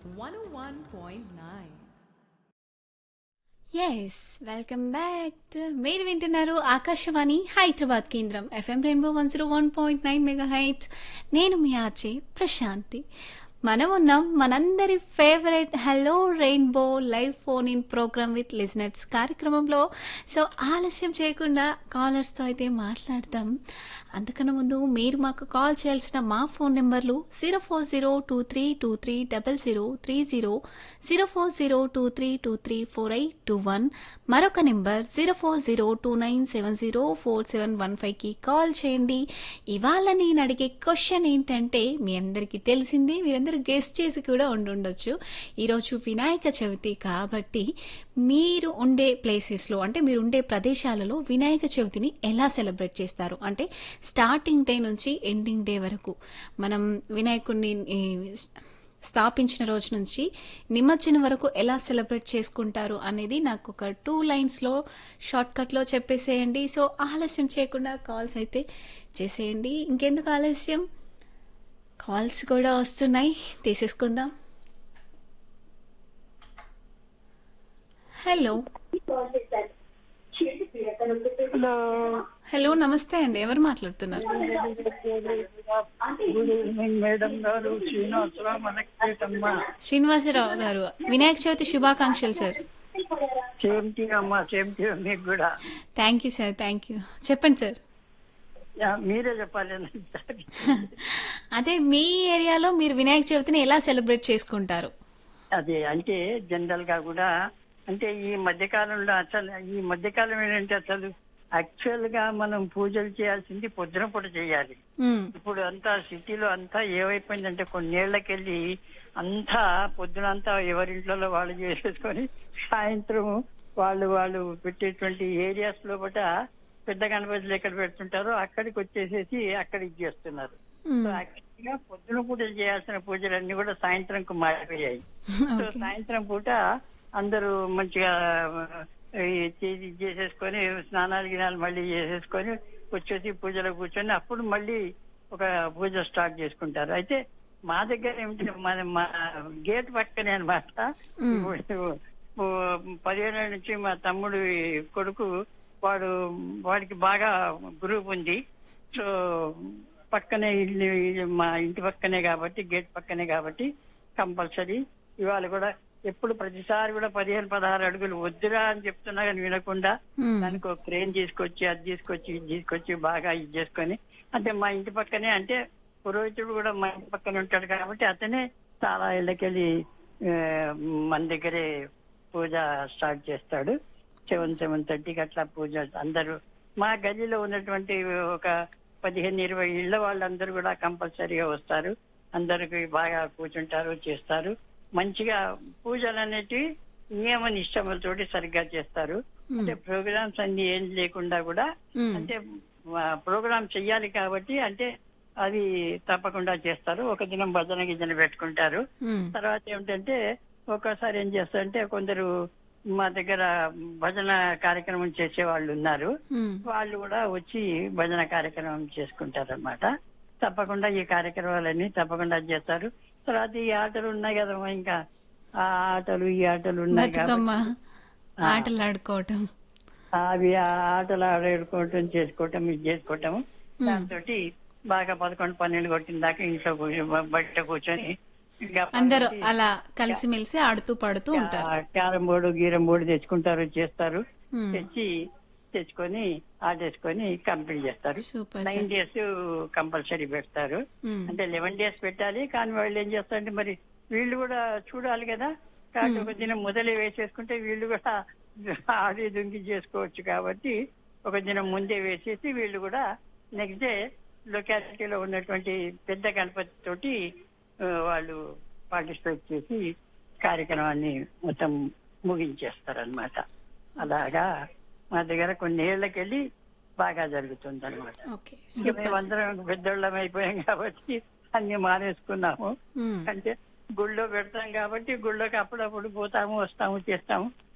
101.9. Yes welcome back మీరు వింటున్నారు ఆకాశవాణి హైదరాబాద్ కేంద్రం FM rainbow one zero one point nine mega heights నేను మీ ఆర్జే ప్రశాంతి మనం ఉన్నాం మనందరి favourite hello rainbow live phone in programme with listeners కార్యక్రమంలో సో ఆలస్యం చేయకుండా కాలర్స్తో అయితే మాట్లాడతాం అంతకన్నా ముందు మీరు మాకు కాల్ చేయాల్సిన మా ఫోన్ నెంబర్లు zero four zero two three two three double zero three zero zero four zero two three two three four eight two one మరొక number zero four zero two nine seven zero four seven one ఫైవ్కి call చేయండి ఇవాళ నేను అడిగే question ఏంటంటే మీ అందరికీ తెలిసింది మీరందరూ గెస్ట్ చేసి కూడా ఉండుండొచ్చు ఈరోజు వినాయక చవితి కాబట్టి మీరు ఉండే ప్లేసెస్లో అంటే మీరు ఉండే ప్రదేశాలలో వినాయక చవితిని ఎలా సెలబ్రేట్ చేస్తారు అంటే స్టార్టింగ్ డే నుంచి ఎండింగ్ డే వరకు మనం వినాయకుడిని ఈ, స్థాపించిన రోజు నుంచి నిమజ్జనం వరకు ఎలా సెలబ్రేట్ చేసుకుంటారు అనేది నాకు ఒక టూ లైన్స్లో షార్ట్కట్లో చెప్పేసేయండి సో ఆలస్యం చేయకుండా కాల్స్ అయితే చేసేయండి ఇంకెందుకు ఆలస్యం కాల్స్ కూడా వస్తున్నాయి తీసేసుకుందాం హలో హలో హలో నమస్తే అండి ఎవరు మాట్లాడుతున్నారు గుడ్ ఈవినింగ్ మేడం గారు శ్రీనివాసరావు మనకేటమ్మా శ్రీనివాసరావు గారు వినాయక చవితి శుభాకాంక్షలు సార్ సేమ్ టీ అమ్మా సేమ్ టీ మీకు కూడా thank you sir thank you చెప్పండి సార్ యా, మీరే చెప్పాలి అదే మీ ఏరియాలో మీరు వినాయక చవితిని ఎలా సెలబ్రేట్ చేసుకుంటారు అదే అంటే జనరల్ గా కూడా అంటే ఈ మధ్యకాలంలో అసలు ఈ మధ్యకాలం ఏంటంటే అసలు యాక్చువల్ గా మనం పూజలు చేయాల్సింది పొద్దున పూట చేయాలి మ్మ్. ఇప్పుడు అంతా సిటీలో అంతా ఏమైపోయిందంటే కొన్నేళ్లకెళ్ళి అంతా పొద్దునంతా ఎవరింట్లో వాళ్ళు చేసేసుకొని సాయంత్రం వాళ్ళు వాళ్ళు పెట్టేటువంటి ఏరియాస్ లోపల పెద్ద గణపతులు ఎక్కడ పెడుతుంటారో అక్కడికి వచ్చేసేసి అక్కడ ఇది చేస్తున్నారు మ్మ్. సో యాక్చువల్ గా పొద్దున పూట చేయాల్సిన పూజలన్నీ కూడా సాయంత్రంకు మారిపోయాయి సో ఓకే. సాయంత్రం పూట అందరూ మంచిగా ఆ, ఈ చేసి చేసేసుకొని స్నానాలు గినాలు మళ్ళీ చేసేసుకొని వచ్చేసి పూజలో కూర్చొని అప్పుడు మళ్ళీ ఒక పూజ స్టార్ట్ చేసుకుంటారు అయితే మా దగ్గర ఏమిటి మన మా గేట్ పక్కనే అనమాట మ్మ్. పదిహేను నుంచి మా తమ్ముడు కొడుకు వాడు వాడికి బాగా గ్రూప్ ఉంది సో పక్కనే ఇల్లు ఇల్లు మా ఇంటి పక్కనే కాబట్టి గేట్ పక్కనే కాబట్టి కంపల్సరీ ఇవాళ కూడా ఎప్పుడు ప్రతిసారి కూడా పదిహేను పదహారు అడుగులు వద్దురా అని చెప్తున్నా కానీ వినకుండా మ్మ్. దానికి ఒక క్రేన్ తీసుకొచ్చి అది తీసుకొచ్చి ఇది తీసుకొచ్చి బాగా ఇది చేసుకొని అంటే మా ఇంటి పక్కనే అంటే పురోహితుడు కూడా మా ఇంటి పక్కనే ఉంటాడు కాబట్టి అతనే చాలా ఇళ్ళకెళ్ళి ఆ, మన దగ్గరే పూజ స్టార్ట్ చేస్తాడు సెవెన్ సెవెన్ థర్టీకి అట్లా పూజ అందరూ మా గదిలో ఉన్నటువంటి ఒక పదిహేను ఇరవై ఇళ్ల వాళ్ళందరూ కూడా కంపల్సరీగా వస్తారు అందరికి బాగా కూర్చుంటారు చేస్తారు మంచిగా పూజలు అనేటివి నియమ నిష్టములతోటి సరిగ్గా చేస్తారు అంటే ప్రోగ్రామ్స్ అన్ని ఏం లేకుండా కూడా మ్మ్. అంటే ప్రోగ్రామ్ చెయ్యాలి కాబట్టి అంటే అది తప్పకుండా చేస్తారు ఒక దినం భజన గిజన పెట్టుకుంటారు మ్మ్. తర్వాత ఏమిటంటే ఒక్కోసారి ఏం చేస్తారంటే కొందరు మా దగ్గర భజన కార్యక్రమం చేసే వాళ్ళు ఉన్నారు మ్మ్. వాళ్ళు కూడా వచ్చి భజన కార్యక్రమం చేసుకుంటారు అనమాట తప్పకుండా ఈ కార్యక్రమాలన్నీ తప్పకుండా చేస్తారు తర్వాత ఈ ఆటలు ఉన్నాయి కదమ్మా ఇంకా ఆ ఆటలు ఈ ఆటలు ఉన్నాయి బతుకమ్మ కాబట్టి ఆటలు ఆడుకోవటం అవి ఆ ఆటలు ఆడుకోవటం చేసుకోవటం ఇది చేసుకోవటం దాంతో బాగా పదకొండు పన్నెండు కొట్టిన దాకా ఇంట్లో కూర్చొని బయట కూర్చొని ఇంకా అందరూ పన్నెండు అలా కలిసిమెలిసి ఆడుతూ పాడుతూ ఉంటారు క్యారం బోర్డు గీరం బోర్డు తెచ్చుకుంటారు చేస్తారు మ్మ్. తెచ్చి తెచ్చుకొని ఆడేసుకొని కంప్లీట్ చేస్తారు super nine sir days compulsory పెడతారు మ్మ్. అంటే లెవెన్ డేస్ పెట్టాలి కానీ వాళ్ళు ఏం చేస్తారంటే మరి వీళ్ళు కూడా చూడాలి కదా కాబట్టి ఒక దినం మొదలే వేసేసుకుంటే వీళ్ళు కూడా ఆడి దుంకి చేసుకోవచ్చు కాబట్టి ఒక దినం ముందే వేసేసి వీళ్ళు కూడా నెక్స్ట్ డే లొకాలిటీలో ఉన్నటువంటి పెద్ద గణపతి తోటి ఆ, వాళ్ళు పార్టిసిపేట్ చేసి కార్యక్రమాన్ని మొత్తం ముగించేస్తారు అనమాట అలాగా మా దగ్గర కొన్ని ఏళ్ళకెళ్ళి బాగా జరుగుతుంది అనమాట ఓకే ఇంకా సూపర్ మేమందరం పెద్దోళ్ళం అయిపోయాం కాబట్టి అన్ని మానేసుకున్నాము మ్మ్. అంటే గుళ్ళో పెడతాం కాబట్టి గుళ్ళోకి అప్పుడప్పుడు పోతాము వస్తాము చేస్తాము